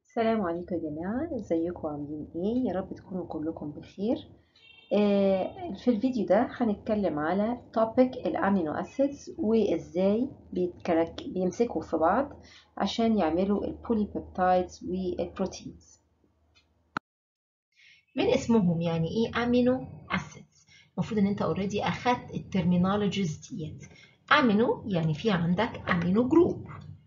السلام عليكم يا جماعة ازيكم عاملين ايه يا رب تكونوا كلكم بخير آه في الفيديو ده هنتكلم على topic الامينو اسيدز وازاي بيتكرك بيمسكوا في بعض عشان يعملوا البوليبيبتايدز والبروتينز من اسمهم يعني ايه امينو اسيدز المفروض ان انت اوريدي اخدت الترمينولوجيز ديت امينو يعني في عندك امينو جروب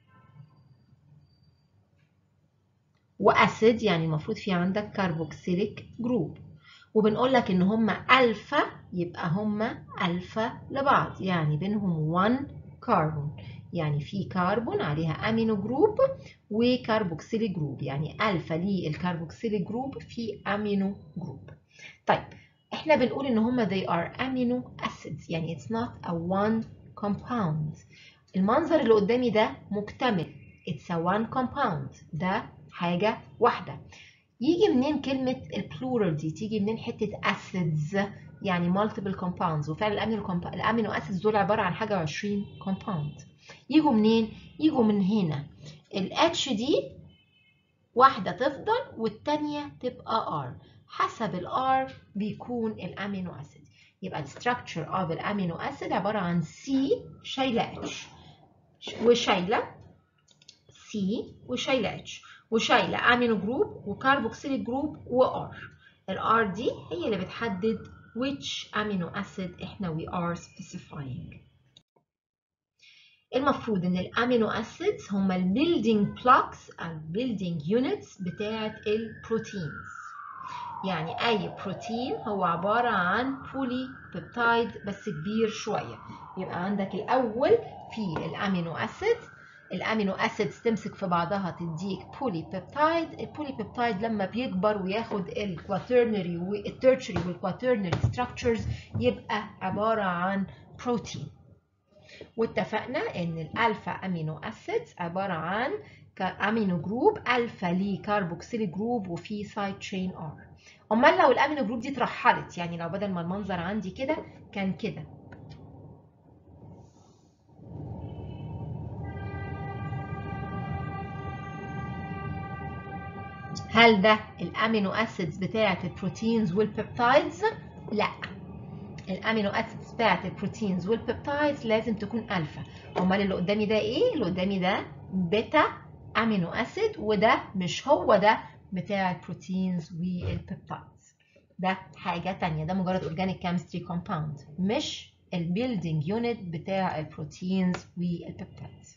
واسيد يعني المفروض في عندك كاربوكسيليك جروب وبنقول لك ان هما الفا يبقى هما الفا لبعض يعني بينهم 1 كربون يعني في كربون عليها امينو جروب وكربوكسيليك جروب يعني الفا للكربوكسيليك جروب في امينو جروب طيب احنا بنقول ان هما they are amino acids يعني it's not a one compound المنظر اللي قدامي ده مكتمل it's a one compound ده حاجة واحدة يجي منين كلمة البلورال دي تيجي منين حتة acids يعني multiple compounds وفعلا الامينو الامينو اسيدز دول عبارة عن حاجة وعشرين compound يجوا منين؟ يجوا من هنا ال H دي واحدة تفضل والتانية تبقى R حسب ال R بيكون الامينو اسيد يبقى ال structure of الامينو اسيد عبارة عن C شايلة H وشايلة C وشايلة H وشايلة امينو جروب وكاربوكسيليك جروب وار الار دي هي اللي بتحدد which amino acid احنا we are specifying المفروض ان الامينو اسيدز هم البيلدينج بلوكس او البيلدينج يونتس بتاعه البروتينز يعني اي بروتين هو عباره عن بولي بيبتايد بس كبير شويه يبقى عندك الاول في الامينو اسيد الامينو اسيدز تمسك في بعضها تديك بولي بيبتايد البولي بيبتايد لما بيكبر وياخد الكواترنري والتيرشري والكواترنري ستراكشرز يبقى عباره عن بروتين واتفقنا ان الالفا امينو اسيدز عباره عن امينو جروب الفا ليه كاربوكسيليك جروب وفي سايد تشين ار امال لو الامينو جروب دي اترحلت يعني لو بدل ما المنظر عندي كده كان كده هل ده الامينو اسيدز بتاعه البروتينز والبيبتايدز لا الامينو اسيدز بتاعه البروتينز والبيبتايدز لازم تكون الفا امال اللي قدامي ده ايه اللي قدامي ده بيتا امينو اسيد وده مش هو ده بتاع البروتينز والبيبتايدز ده حاجه تانية ده مجرد اورجانيك كيمستري كومباوند مش البيلدينج يونت بتاع البروتينز والبيبتايدز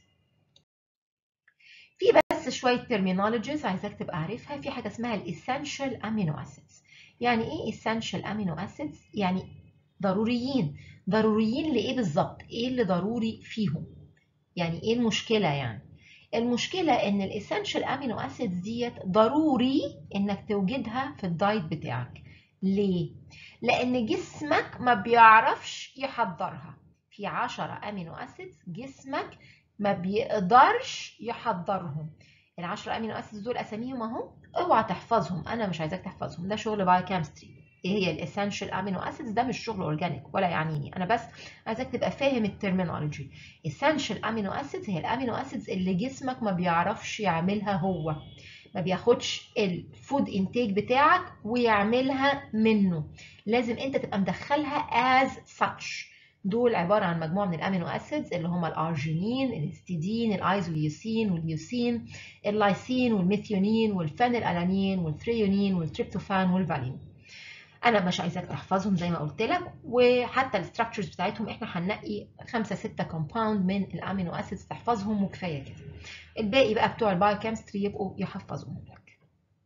في بس شويه ترمينولوجيز عايزاك تبقى عارفها في حاجه اسمها الاسينشال امينو اسيدز يعني ايه اسينشال امينو اسيدز يعني ضروريين ضروريين لايه بالظبط ايه اللي ضروري فيهم يعني ايه المشكله يعني المشكله ان الاسينشال امينو اسيدز ديت ضروري انك توجدها في الدايت بتاعك ليه لان جسمك ما بيعرفش يحضرها في 10 امينو اسيدز جسمك ما بيقدرش يحضرهم العشرة امينو اسيدز دول اساميهم اهو اوعى تحفظهم انا مش عايزاك تحفظهم ده شغل بايو كيمستري ايه هي الاسينشال امينو اسيدز ده مش شغل اورجانيك ولا يعنيني انا بس عايزاك تبقى فاهم الترمينولوجي اسينشال امينو اسيدز هي الامينو اسيدز اللي جسمك ما بيعرفش يعملها هو ما بياخدش الفود انتيك بتاعك ويعملها منه لازم انت تبقى مدخلها as such دول عبارة عن مجموعة من الأمينو أسيدز اللي هما الأرجينين، الهستidine، الأيزوليوسين والليوسين، اللايسين والميثيونين والفينيل ألانين والثريونين والتريبتوفان والفالين. أنا مش عايزاك تحفظهم زي ما قلت لك وحتى الستراكشرز بتاعتهم إحنا هننقي خمسة ستة كومباوند من الأمينو أسيدز تحفظهم وكفاية كده. الباقي بقى بتوع البايوكيمستري يبقوا يحفظوهم لك.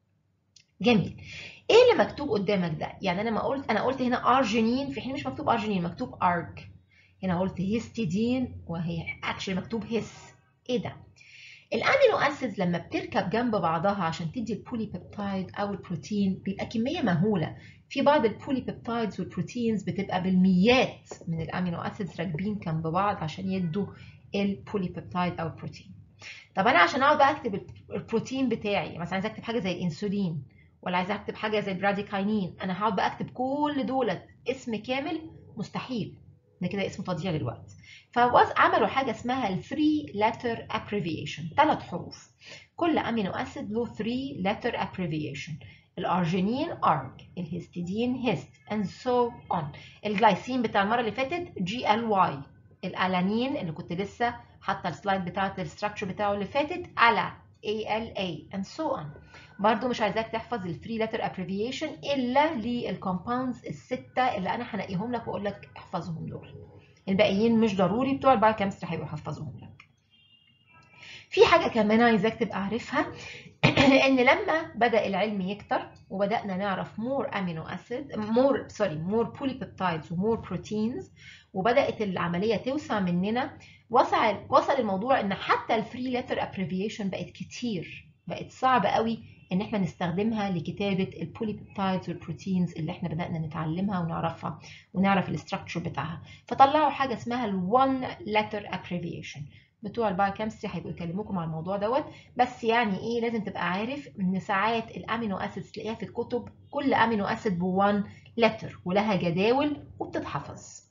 جميل. ايه اللي مكتوب قدامك ده؟ يعني انا ما قلت انا قلت هنا ارجينين في حين مش مكتوب ارجينين مكتوب ارج. هنا قلت هيستidine وهي اكشلي مكتوب هيس. ايه ده؟ الامينو اسيدز لما بتركب جنب بعضها عشان تدي البولي بيبتايد او البروتين بيبقى كميه مهوله. في بعض البولي بيبتايدز والبروتينز بتبقى بالميات من الامينو اسيدز راكبين جنب بعض عشان يدوا البولي بيبتايد او البروتين. طب انا عشان اقعد بقى اكتب البروتين بتاعي مثلا عايزه اكتب حاجه زي الانسولين ولا عايزه اكتب حاجه زي البراديكاينين انا هقعد بقى اكتب كل دولت اسم كامل مستحيل ده كده اسم تضييع للوقت فعملوا حاجه اسمها الثري letter abbreviation ثلاث حروف كل امينو اسيد له 3 letter abbreviation الارجينين ارج الهستidine هيست and so on الجلايسين بتاع المره اللي فاتت جي ال واي الالانين اللي كنت لسه حاطه السلايد بتاعه الاستراكشر بتاعه اللي فاتت الا ALA and so on برضو مش عايزاك تحفظ ال 3 letter abbreviation الا للكومباوندز السته اللي انا هنقيهم لك واقول لك احفظهم دول الباقيين مش ضروري بتوع البايوكيمستري هيبقوا يحفظهم لك في حاجه كمان عايزاك تبقى عارفها ان لما بدا العلم يكتر وبدانا نعرف مور امينو اسيد مور سوري مور بوليبيبتايدز ومور بروتينز وبدات العمليه توسع مننا وصل وصل الموضوع ان حتى الفري لتر ابريفيشن بقت كتير بقت صعب قوي ان احنا نستخدمها لكتابه البوليبيبتايدز والبروتينز اللي احنا بدانا نتعلمها ونعرفها ونعرف الاستراكشر بتاعها فطلعوا حاجه اسمها الوان لتر ابريفيشن بتوع البايوكيمستري هيبقوا يكلموكم عن الموضوع دوت بس يعني ايه لازم تبقى عارف ان ساعات الامينو اسيدز تلاقيها في الكتب كل امينو اسيد بوان لتر ولها جداول وبتتحفظ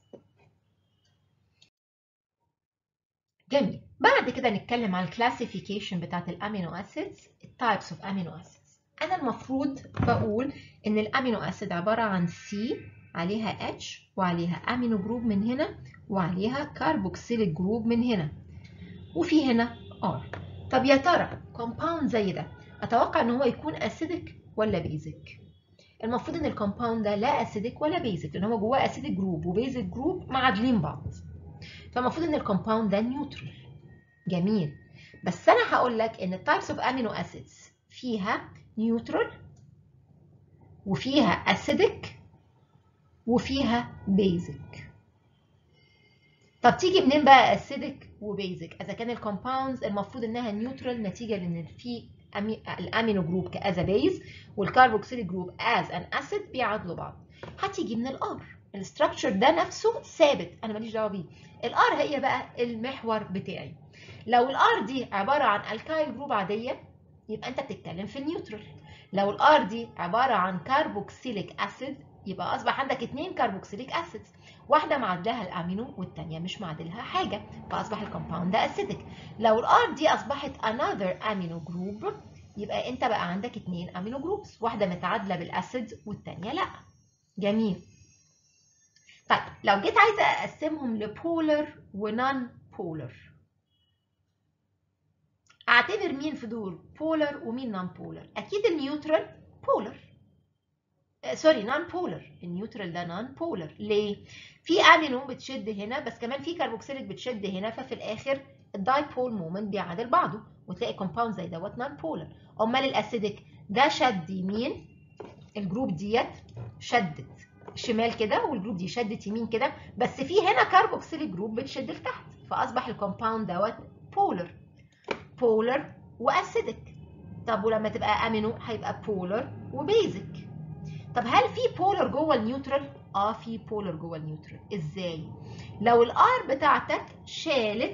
جميل بعد كده نتكلم عن الكلاسيفيكيشن بتاعت الامينو اسيدز التايبس اوف امينو اسيدز انا المفروض بقول ان الامينو اسيد عباره عن سي عليها اتش وعليها امينو جروب من هنا وعليها كاربوكسيليك جروب من هنا وفي هنا ار طب يا ترى كومباوند زي ده اتوقع ان هو يكون اسيدك ولا بيزك المفروض ان الكومباوند ده لا اسيدك ولا بيزك لان هو جواه اسيدك جروب وبيزك جروب معادلين بعض فالمفروض ان الكومباوند ده نيوترال جميل بس انا هقول لك ان التايبس اوف امينو اسيدز فيها نيوترال وفيها اسيدك وفيها بيزك طب تيجي منين بقى اسيدك وبيزك اذا كان الكومباوندز المفروض انها نيوترال نتيجه لان في الامينو جروب كاز بيز والكاربوكسيليك جروب از ان اسيد بيعادلوا بعض هتيجي من الار الاستراكشر ده نفسه ثابت انا ماليش دعوه بيه الار هي بقى المحور بتاعي لو الار دي عباره عن الكايل جروب عاديه يبقى انت بتتكلم في النيوترال لو الار دي عباره عن كاربوكسيليك اسيد يبقى اصبح عندك اتنين كاربوكسيليك اسيدز واحده معادلها الامينو والثانيه مش معادلها حاجه فاصبح الكومباوند ده اسيدك لو الار دي اصبحت another امينو جروب يبقى انت بقى عندك اتنين امينو جروبس واحده متعادله بالاسيد والثانيه لا جميل طيب لو جيت عايزه اقسمهم لبولر ونون بولر اعتبر مين في دول بولر ومين نون بولر اكيد النيوترال بولر سوري نون بولر النيوترال ده نون بولر ليه في امينو بتشد هنا بس كمان في كربوكسيليك بتشد هنا ففي الاخر الدايبول مومنت بيعادل بعضه وتلاقي كومباوند زي دوت نون بولر امال الاسيدك ده شد يمين الجروب ديت شدت شمال كده والجروب دي شدت يمين كده بس في هنا كربوكسيليك جروب بتشد لتحت فاصبح الكومباوند دوت بولر بولر واسيدك طب ولما تبقى امينو هيبقى بولر وبيزك طب هل في بولر جوه النيوترال اه في بولر جوه النيوترال ازاي لو الار بتاعتك شالت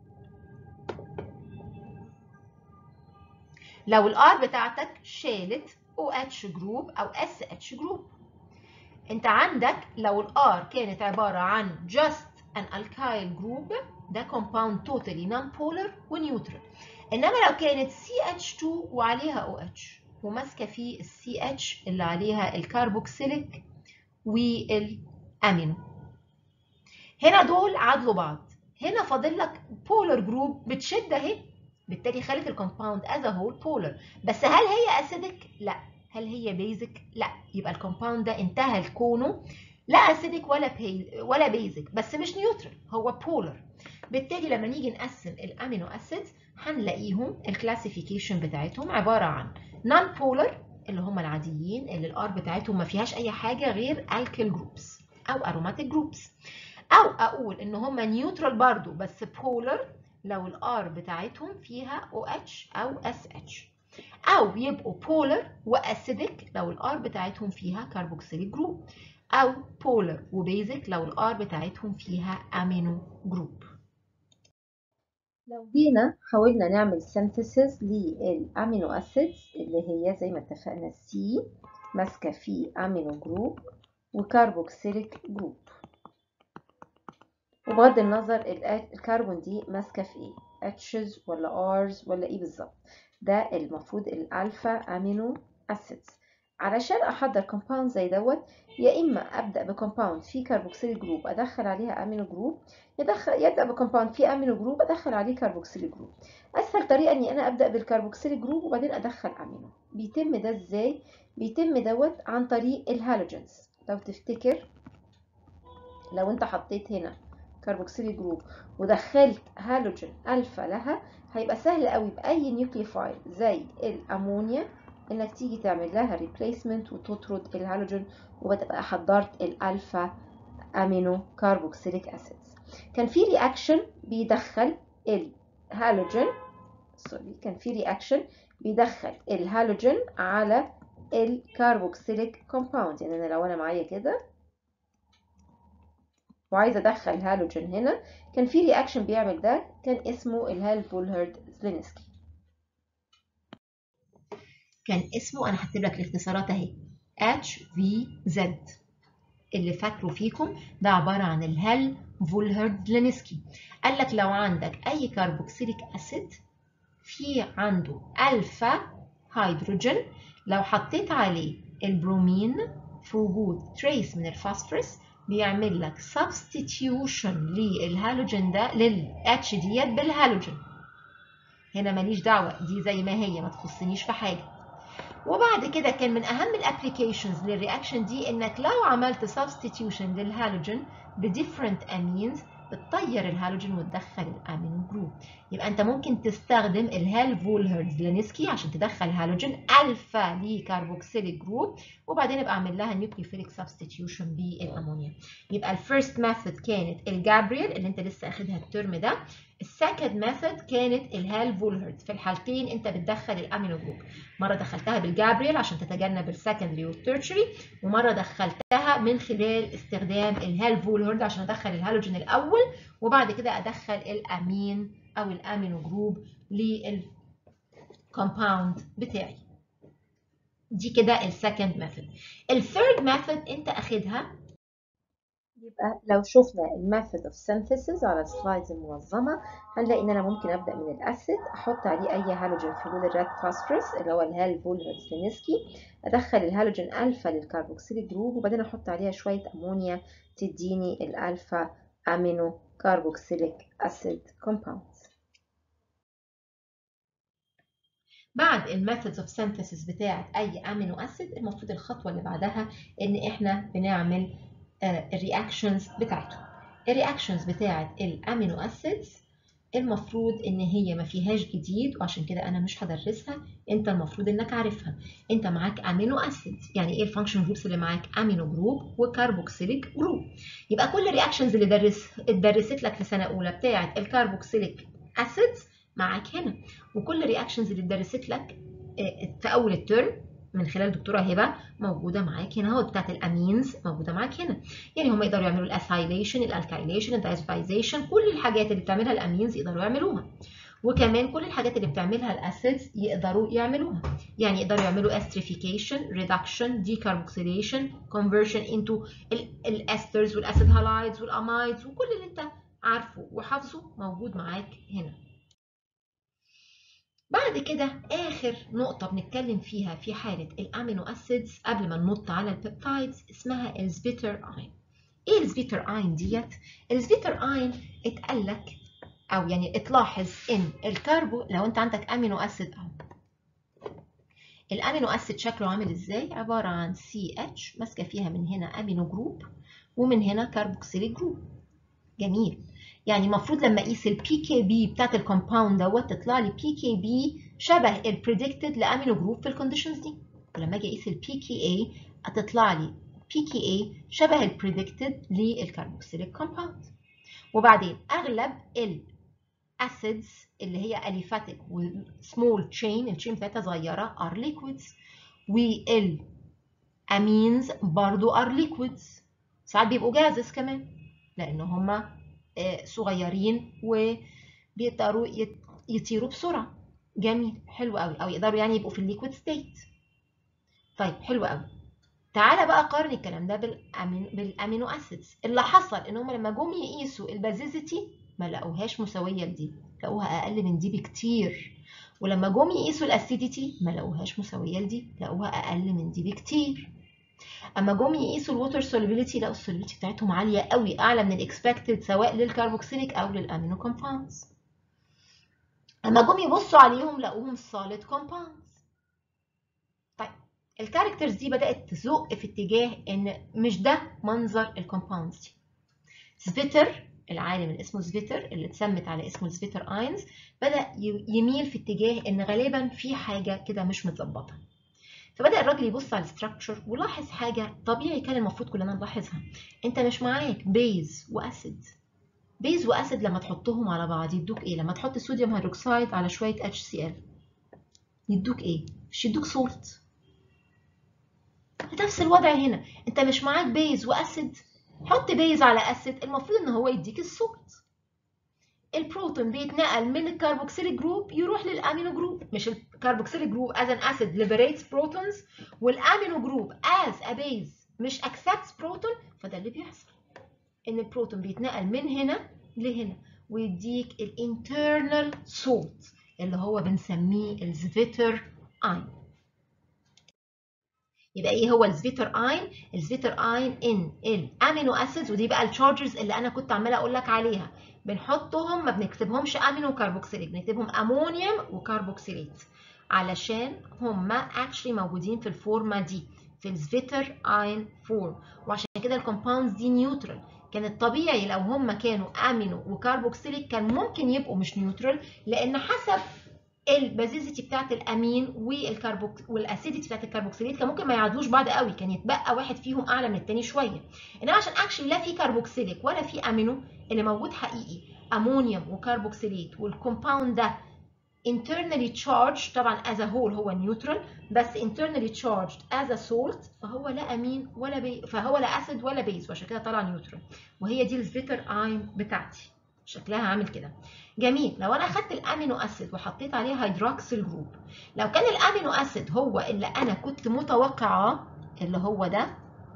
لو الار بتاعتك شالت OH جروب او SH جروب انت عندك لو الار كانت عباره عن just an alkyl group ده compound totally non-polar ونيوترال انما لو كانت CH2 وعليها OH وماسكه في السي اتش اللي عليها الكربوكسيليك والامينو هنا دول عادلوا بعض هنا فاضل لك بولر جروب بتشد اهي بالتالي خلت الكومباوند از هول بولر بس هل هي اسيدك لا هل هي بيزك لا يبقى الكومباوند ده انتهى لكونه لا اسيدك ولا بي ولا بيزك بس مش نيوترال هو بولر بالتالي لما نيجي نقسم الامينو اسيدز هنلاقيهم الكلاسيفيكيشن بتاعتهم عباره عن نون بولر اللي هم العاديين اللي الار بتاعتهم ما فيهاش اي حاجه غير الكيل جروبس او اروماتيك جروبس او اقول ان هم نيوترال برضو بس بولر لو الار بتاعتهم فيها OH او SH او يبقوا بولر واسيدك لو الار بتاعتهم فيها كربوكسيليك جروب او بولر وبيزك لو الار بتاعتهم فيها امينو جروب لو جينا حاولنا نعمل سينثيسيس للامينو اسيدز اللي هي زي ما اتفقنا سي ماسكه في امينو جروب وكربوكسيليك جروب وبغض النظر الكربون دي ماسكه في ايه اتشز ولا ارز ولا ايه بالظبط ده المفروض الالفا امينو اسيدز علشان احضر كومباوند زي دوت يا اما ابدا بكومباوند فيه كربوكسيل جروب ادخل عليها امينو جروب يدخل يبدا بكومباوند فيه امينو جروب ادخل عليه كربوكسيل جروب اسهل طريقه اني انا ابدا بالكربوكسيل جروب وبعدين ادخل امينو بيتم ده ازاي بيتم دوت عن طريق الهالوجنز لو تفتكر لو انت حطيت هنا كربوكسيل جروب ودخلت هالوجين الفا لها هيبقى سهل قوي باي نيوكليفايد زي الامونيا انك تيجي تعمل لها ريبليسمنت وتطرد الهالوجين وبتبقى حضرت الالفا امينو كاربوكسيليك اسيدز كان في رياكشن بيدخل الهالوجين سوري كان في رياكشن بيدخل الهالوجين على الكاربوكسيليك كومباوند يعني انا لو انا معايا كده وعايزه ادخل هالوجين هنا كان في رياكشن بيعمل ده كان اسمه الهال فولهرد زلينسكي كان اسمه انا هكتب لك الاختصارات اهي HVZ اللي فاكره فيكم ده عباره عن الهال فولهرد زلينسكي قال لك لو عندك اي كربوكسيليك اسيد في عنده الفا هيدروجين لو حطيت عليه البرومين في وجود تريس من الفوسفورس بيعمل لك substitution للهالوجين ده للاتش ديت بالهالوجين هنا ماليش دعوه دي زي ما هي ما تخصنيش في حاجه وبعد كده كان من اهم الابلكيشنز للرياكشن دي انك لو عملت substitution للهالوجين بديفرنت امينز بتطير الهالوجين وتدخل الامينو جروب يبقى انت ممكن تستخدم الهال فولهرد زلينسكي عشان تدخل هالوجين الفا لكربوكسيليك جروب وبعدين ابقى اعمل لها نيوكليوفيليك سبستيتيوشن بالامونيا يبقى الفيرست ميثود كانت الجابريل اللي انت لسه اخدها الترم ده السكند ميثود كانت الهال فولهرد في الحالتين انت بتدخل الامينو جروب مره دخلتها بالجابريل عشان تتجنب السكندري والتيرشري ومره دخلتها من خلال استخدام الهال فولهرد عشان ادخل الهالوجين الاول وبعد كده ادخل الامين او الامينو جروب للكومباوند بتاعي دي كده السكند ميثود الثيرد ميثود انت اخدها يبقى لو شفنا الميثود اوف synthesis على السلايدز المنظمه هنلاقي ان انا ممكن ابدا من الاسيد احط عليه اي هالوجين في لون الريد فوسفورس اللي هو الهال فولهرد سلينسكي ادخل الهالوجين الفا للكربوكسيل جروب وبعدين احط عليها شويه امونيا تديني الالفا امينو كربوكسيليك اسيد كومباوندز بعد الميثودز اوف سينثيسيس بتاعه اي امينو اسيد المفروض الخطوه اللي بعدها ان احنا بنعمل الرياكشنز بتاعته الرياكشنز بتاعه الامينو اسيدز المفروض ان هي ما فيهاش جديد وعشان كده انا مش هدرسها انت المفروض انك عارفها انت معاك امينو اسيد يعني ايه الفانكشن جروبس اللي معاك امينو جروب وكربوكسيليك جروب يبقى كل الرياكشنز اللي درس اتدرست لك في سنه اولى بتاعه الكربوكسيليك اسيدز معاك هنا وكل الرياكشنز اللي اتدرست لك في اول الترم من خلال دكتوره هبه موجوده معاك هنا اهو بتاعت الامينز موجوده معاك هنا يعني هم يقدروا يعملوا الاسايليشن الالكايليشن الدايزوفايزيشن كل الحاجات اللي بتعملها الامينز يقدروا يعملوها وكمان كل الحاجات اللي بتعملها الاسيدز يقدروا يعملوها يعني يقدروا يعملوا استريفيكيشن ريدكشن ديكاربوكسيليشن كونفرشن انتو الاسترز والاسيد هالايدز والامايدز وكل اللي انت عارفه وحافظه موجود معاك هنا بعد كده آخر نقطة بنتكلم فيها في حالة الأمينو أسيدز قبل ما ننط على البيبتايدز اسمها الزبيتر أين. إيه الزبيتر أين ديت؟ الزبيتر أين اتقال لك أو يعني اتلاحظ إن الكربو لو أنت عندك أمينو أسيد أهو الأمينو أسيد شكله عامل إزاي؟ عبارة عن CH ماسكة فيها من هنا أمينو جروب ومن هنا كربوكسيليك جروب. جميل. يعني المفروض لما اقيس البي كي بي بتاعت الكومباوند دوت تطلع لي بي كي بي شبه البريدكتد لامينو جروب في الكونديشنز دي ولما اجي اقيس البي كي اي هتطلع لي بي كي اي شبه البريدكتد للكربوكسيليك كومباوند وبعدين اغلب الاسيدز اللي هي اليفاتيك وسمول تشين التشين بتاعتها صغيره ار ليكويدز والامينز برضو ار ليكويدز ساعات بيبقوا جازز كمان لان هما صغيرين وبيقدروا يطيروا بسرعه جميل حلو قوي او يقدروا يعني يبقوا في الليكويد ستيت طيب حلو قوي تعالى بقى قارن الكلام ده بالأمين بالامينو اسيدز اللي حصل ان هم لما جم يقيسوا البازيزيتي ما لقوهاش مساويه لدي لقوها اقل من دي بكتير ولما جم يقيسوا الاسيديتي ما لقوهاش مساويه لدي لقوها اقل من دي بكتير اما جم يقيسوا الووتر سوليبيليتي لقوا السوليبيليتي بتاعتهم عاليه قوي اعلى من الاكسبكتد سواء للكربوكسيليك او للامينو كومباوندز اما جم يبصوا عليهم لقوهم solid compounds طيب الكاركترز دي بدات تزق في اتجاه ان مش ده منظر الكومباوندز دي سفيتر العالم اللي اسمه سفيتر اللي اتسمت على اسمه سفيتر اينز بدا يميل في اتجاه ان غالبا في حاجه كده مش متظبطه فبدا الراجل يبص على الاستراكشر ولاحظ حاجه طبيعي كان المفروض كلنا نلاحظها انت مش معاك بيز واسيد بيز واسيد لما تحطهم على بعض يدوك ايه لما تحط صوديوم هيدروكسيد على شويه HCl يدوك ايه مش يدوك سولت نفس الوضع هنا انت مش معاك بيز واسيد حط بيز على اسيد المفروض ان هو يديك السولت البروتون بيتنقل من الكربوكسيليك جروب يروح للامينو جروب مش الكربوكسيليك جروب as an acid liberates protons والامينو جروب as a base مش accepts proton فده اللي بيحصل ان البروتون بيتنقل من هنا لهنا ويديك الانترنال سولت اللي هو بنسميه الزفيتر اين يبقى ايه هو الزفيتر اين الزفيتر اين ان الامينو اسيدز ودي بقى التشارجرز اللي انا كنت عماله اقول لك عليها بنحطهم ما بنكتبهمش امينو وكربوكسيليت بنكتبهم امونيوم وكربوكسيليت علشان هم اكشلي موجودين في الفورمه دي في الزفيتر اين فورم وعشان كده الكومباوندز دي نيوترال كان الطبيعي لو هم كانوا امينو وكربوكسيليك كان ممكن يبقوا مش نيوترال لان حسب البازيزيتي بتاعت الامين والكربوك والاسيديتي بتاعت الكربوكسيليت كان ممكن ما يعادلوش بعض قوي كان يتبقى واحد فيهم اعلى من التاني شويه انما عشان اكشلي لا في كربوكسيليك ولا في امينو اللي موجود حقيقي امونيوم وكربوكسيليت والكومباوند ده internally charged طبعا as a whole هو نيوترال بس internally charged as a salt فهو لا امين ولا بي فهو لا اسيد ولا بيز وعشان كده طلع نيوترال وهي دي الفيتر اين بتاعتي شكلها عامل كده جميل لو انا خدت الامينو اسيد وحطيت عليه هيدروكسيل جروب لو كان الامينو اسيد هو اللي انا كنت متوقعاه اللي هو ده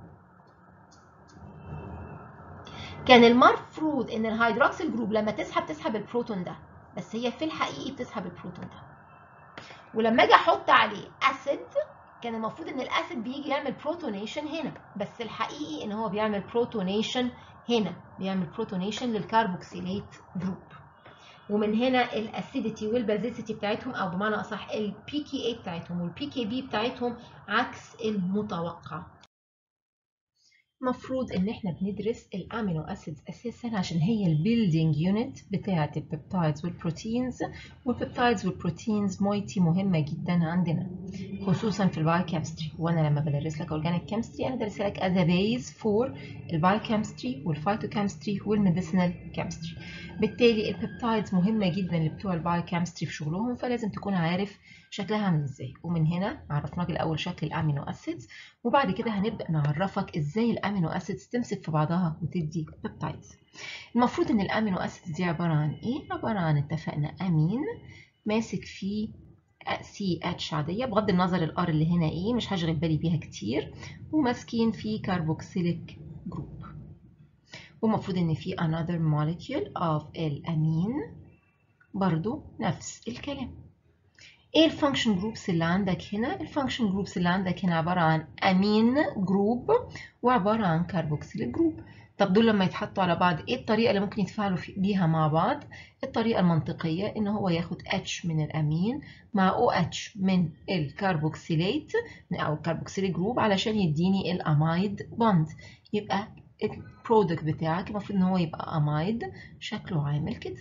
كان المفروض ان الهيدروكسيل جروب لما تسحب تسحب البروتون ده بس هي في الحقيقي بتسحب البروتون ده ولما اجي احط عليه اسيد كان المفروض ان الاسيد بيجي يعمل بروتونيشن هنا بس الحقيقي ان هو بيعمل بروتونيشن هنا بيعمل بروتونيشن للكربوكسيليت جروب ومن هنا الاسيديتي والبازيسيتي بتاعتهم او بمعنى اصح البي كي اي بتاعتهم والبي كي بي بتاعتهم عكس المتوقع المفروض ان احنا بندرس الامينو اسيدز اساسا عشان هي البيلدينج يونت بتاعه البيبتايدز والبروتينز والبيبتايدز والبروتينز مويتي مهمه جدا عندنا خصوصا في البايوكيمستري وانا لما بدرس لك اورجانيك كيمستري انا بدرس لك از بيز فور البايوكيمستري والفايتوكيمستري والميديسينال كيمستري بالتالي البيبتايدز مهمه جدا لبتوع البايوكيمستري في شغلهم فلازم تكون عارف شكلها عامل ازاي ومن هنا عرفناك الاول شكل الامينو اسيدز وبعد كده هنبدا نعرفك ازاي الامينو اسيدز تمسك في بعضها وتدي بيبتايدز المفروض ان الامينو اسيدز دي عباره عن ايه عباره عن اتفقنا امين ماسك فيه سي اتش عاديه بغض النظر الار اللي هنا ايه مش هشغل بالي بيها كتير وماسكين فيه كربوكسيليك جروب والمفروض ان في another molecule of الامين برضو نفس الكلام ايه الفانكشن جروبس اللي عندك هنا الفانكشن جروبس اللي عندك هنا عباره عن امين جروب وعباره عن كربوكسيل جروب طب دول لما يتحطوا على بعض ايه الطريقه اللي ممكن يتفاعلوا بيها مع بعض الطريقه المنطقيه ان هو ياخد H من الامين مع OH من الكربوكسيليت او الكربوكسيل جروب علشان يديني الامايد بوند يبقى البرودكت بتاعك المفروض ان هو يبقى امايد شكله عامل كده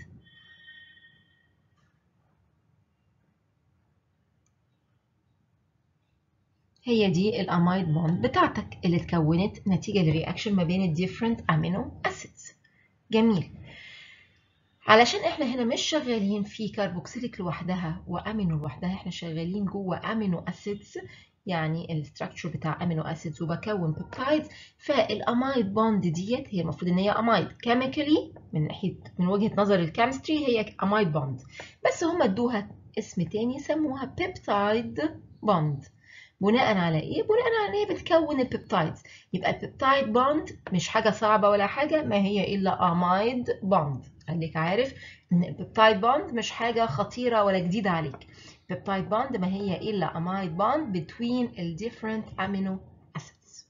هي دي الامايد بوند بتاعتك اللي اتكونت نتيجة للرياكشن ما بين الديفرنت امينو اسيدز جميل علشان احنا هنا مش شغالين في كربوكسيليك لوحدها وامينو لوحدها احنا شغالين جوه امينو اسيدز يعني الاستراكشر بتاع امينو اسيدز وبكون بيبتايدز فالامايد بوند ديت هي المفروض ان هي امايد كيميكالي من ناحيه من وجهه نظر الكيمستري هي امايد بوند بس هم ادوها اسم تاني سموها بيبتايد بوند بناء على ايه بناء على ان هي بتكون البيبتايدز يبقى البيبتايد بوند مش حاجه صعبه ولا حاجه ما هي الا امايد بوند خليك عارف ان البيبتايد بوند مش حاجه خطيره ولا جديده عليك peptide bond ما هي إلا amide bond between ال different amino acids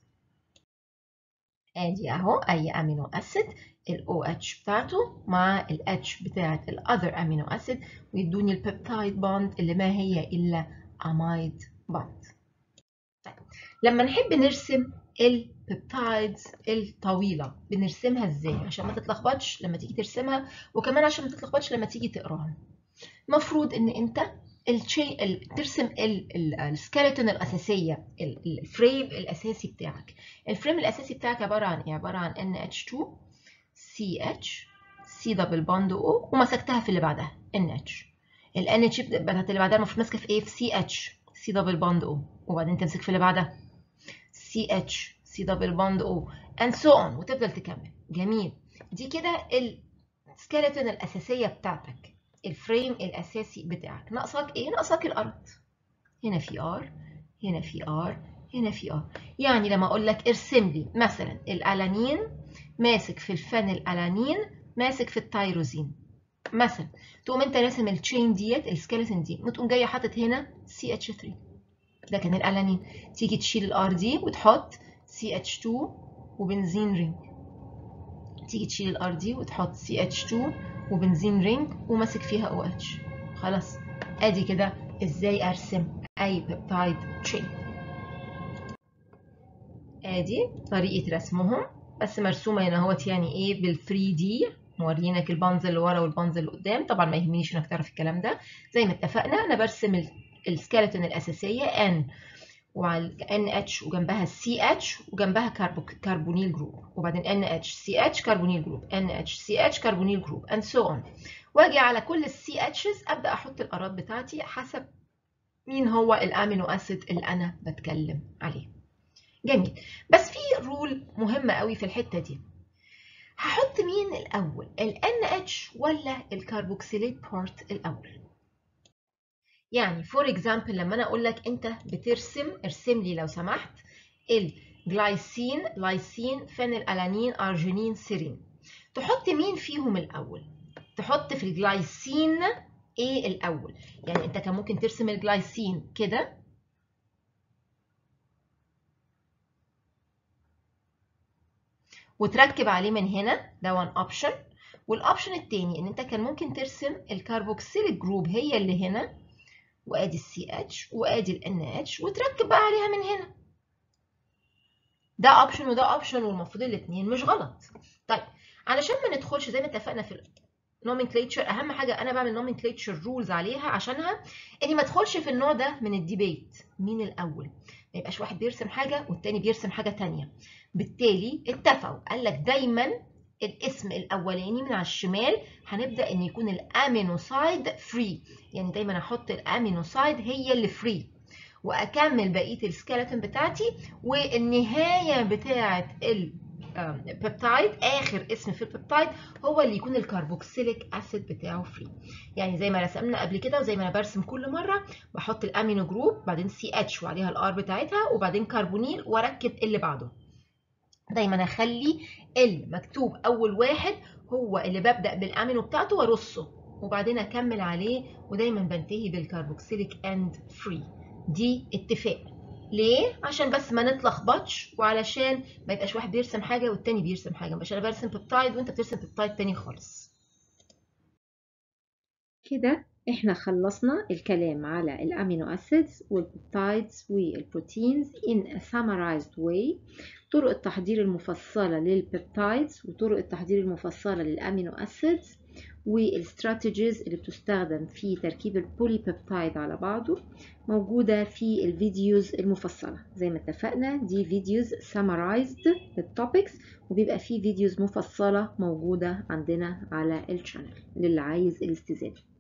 ادي اهو اي امينو اسيد ال OH بتاعته مع ال H بتاعت ال other amino acid ويدوني البيبتايد بوند اللي ما هي الا amide bond طيب لما نحب نرسم البيبتايدز الطويله بنرسمها ازاي عشان ما تتلخبطش لما تيجي ترسمها وكمان عشان ما تتلخبطش لما تيجي تقراها المفروض ان انت الشيء ال... ترسم السكeleton الاساسيه الفريم الاساسي بتاعك الفريم الاساسي بتاعك عباره عن ايه عباره عن NH2 CH C دبل بوند O ومسكتها في اللي بعدها NH ال NH بتاعت اللي بعدها المفروض ماسكه في ايه في CH C دبل بوند O وبعدين تمسك في اللي بعدها CH C دبل بوند O and so on وتفضل تكمل جميل دي كده السكeleton الاساسيه بتاعتك الفريم الاساسي بتاعك ناقصك ايه ناقصك الارض هنا في ار هنا في ار هنا في ار يعني لما اقول لك ارسم لي مثلا الالانين ماسك في الفانيلالانين ماسك في التيروزين مثلا تقوم انت راسم التشين ديت السكيلتون دي وتقوم جايه حاطط هنا سي اتش 3 ده كان الالانين تيجي تشيل الار دي وتحط سي اتش 2 وبنزين رينج تيجي تشيل الار دي وتحط سي اتش 2 وبنزين رينج وماسك فيها او اتش خلاص ادي كده ازاي ارسم اي بيبتايد تشين ادي طريقه رسمهم بس مرسومه هنا اهوت يعني ايه بال 3 دي مورينك البانز اللي ورا والبانز اللي قدام طبعا ما يهمنيش انك تعرف الكلام ده زي ما اتفقنا انا برسم السكeleton الاساسيه ان وعلى NH وجنبها CH وجنبها كاربو كربونيل جروب وبعدين NH CH كربونيل جروب NH CH كربونيل جروب and so on واجي على كل ال CHs ابدا احط الارات بتاعتي حسب مين هو الامينو اسيد اللي انا بتكلم عليه جميل بس في رول مهمه قوي في الحته دي هحط مين الاول ال NH ولا الكربوكسيليت بارت الاول يعني فور اكزامبل لما انا اقول لك انت بترسم ارسم لي لو سمحت الجلايسين لايسين فينيلالانين ارجينين سيرين تحط مين فيهم الاول تحط في الجلايسين ايه الاول يعني انت كان ممكن ترسم الجلايسين كده وتركب عليه من هنا ده وان اوبشن والاوبشن التاني ان انت كان ممكن ترسم الكربوكسيليك جروب هي اللي هنا وادي السي اتش وادي الان اتش وتركب بقى عليها من هنا ده اوبشن وده اوبشن والمفروض الاثنين مش غلط طيب علشان ما ندخلش زي ما اتفقنا في nomenclature اهم حاجه انا بعمل nomenclature rules عليها عشانها اني ما ادخلش في النوع ده من الديبيت مين الاول ما يبقاش واحد بيرسم حاجه والتاني بيرسم حاجه تانية بالتالي اتفقوا قال لك دايما الاسم الاولاني من على الشمال هنبدا ان يكون الامينوسايد فري يعني دايما احط الامينوسايد هي اللي فري واكمل بقيه السكeleton بتاعتي والنهايه بتاعه البيبتايد اخر اسم في البيبتايد هو اللي يكون الكربوكسيليك اسيد بتاعه فري يعني زي ما رسمنا قبل كده وزي ما انا برسم كل مره بحط الامينو جروب بعدين سي اتش وعليها الار بتاعتها وبعدين كربونيل واركب اللي بعده دايما اخلي المكتوب اول واحد هو اللي ببدا بالامينو بتاعته وارصه وبعدين اكمل عليه ودايما بنتهي بالكربوكسيليك اند فري دي اتفاق ليه عشان بس ما نتلخبطش وعلشان ما يبقاش واحد بيرسم حاجه والتاني بيرسم حاجه مش انا برسم بيبتايد وانت بترسم بيبتايد تاني خالص كده احنا خلصنا الكلام على الامينو اسيدز والبيبتايدز والبروتينز in a summarized way طرق التحضير المفصلة للبيبتايدز وطرق التحضير المفصلة للامينو اسيدز والاستراتيجيز اللي بتستخدم في تركيب البولي بيبتايد على بعضه موجودة في الفيديوز المفصلة زي ما اتفقنا دي فيديوز summarized للتوبكس وبيبقى في فيديوز مفصلة موجودة عندنا على الشانل للي عايز الاستزادة